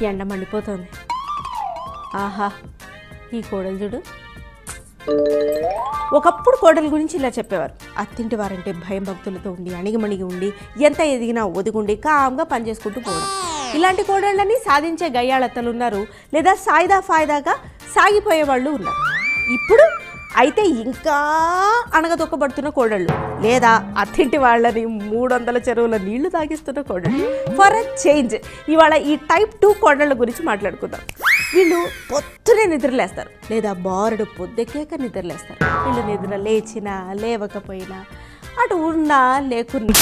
ఎండ మండిపోతుంది ఆహా ఈ కోడలు చూడు ఒకప్పుడు కోడల గురించి ఇలా చెప్పేవారు అత్తింటి వారంటే భయం భక్తులతో ఉండి అణిగిమణిగి ఉండి ఎంత ఎదిగినా ఒదిగుండి కామ్గా పనిచేసుకుంటూ పోవడం ఇలాంటి కోడళ్ళని సాధించే గయ్యాళత్తలు ఉన్నారు లేదా సాయిదా ఫాయిదాగా సాగిపోయే వాళ్ళు ఉన్నారు ఇప్పుడు అయితే ఇంకా అణగదొక్కబడుతున్న కోడళ్ళు లేదా అత్తింటి వాళ్ళని మూడు వందల చెరువుల నీళ్లు తాగిస్తున్న కోడళ్ళు ఫర్ అ చేంజ్ ఇవాళ ఈ టైప్ టూ కోడళ్ళ గురించి మాట్లాడుకుందాం వీళ్ళు పొద్దునే నిద్రలేస్తారు లేదా బారుడు పొద్దెక్కాక నిద్రలేస్తారు వీళ్ళు నిద్ర లేచినా లేవకపోయినా అటు ఉన్నా లేకున్నా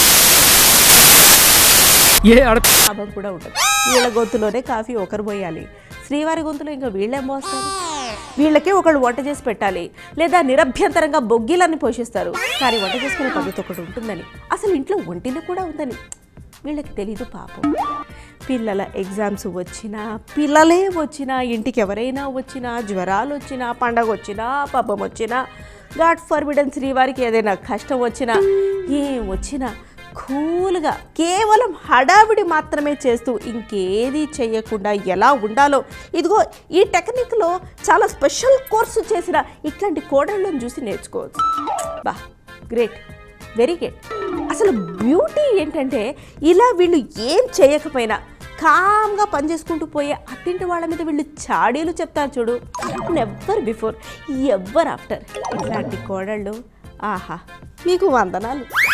ఏ అడ లాభం కూడా ఉండదు వీళ్ళ గొంతులోనే కాఫీ ఒకరు పోయాలి శ్రీవారి గొంతులో ఇంకా వీళ్ళేం పోస్తారు వీళ్ళకే ఒకళ్ళు వంట చేసి పెట్టాలి లేదా నిరభ్యంతరంగా బొగ్గిలని పోషిస్తారు కానీ వంట చేసుకునే పద్ధతి ఒకటి ఉంటుందని అసలు ఇంట్లో వంటిని కూడా ఉందని వీళ్ళకి తెలీదు పాపం పిల్లల ఎగ్జామ్స్ వచ్చినా పిల్లలే వచ్చినా ఇంటికి ఎవరైనా వచ్చినా జ్వరాలు వచ్చినా పండగ వచ్చినా పబ్బం వచ్చినా గాడ్ ఫర్బిడన్ శ్రీవారికి ఏదైనా కష్టం వచ్చినా ఏం వచ్చినా కూల్గా కేవలం హడావిడి మాత్రమే చేస్తూ ఇంకేది చేయకుండా ఎలా ఉండాలో ఇదిగో ఈ టెక్నిక్లో చాలా స్పెషల్ కోర్సు చేసిన ఇట్లాంటి కోడళ్ళను చూసి నేర్చుకోవచ్చు బా గ్రేట్ వెరీ గ్రేట్ అసలు బ్యూటీ ఏంటంటే ఇలా వీళ్ళు ఏం చేయకపోయినా కామ్గా పనిచేసుకుంటూ పోయే అత్తింటి వాళ్ళ మీద వీళ్ళు చాడీలు చెప్తారు చూడు నెవ్వర్ బిఫోర్ ఎవ్వర్ ఆఫ్టర్ ఇట్లాంటి కోడళ్ళు ఆహా మీకు వందనాలు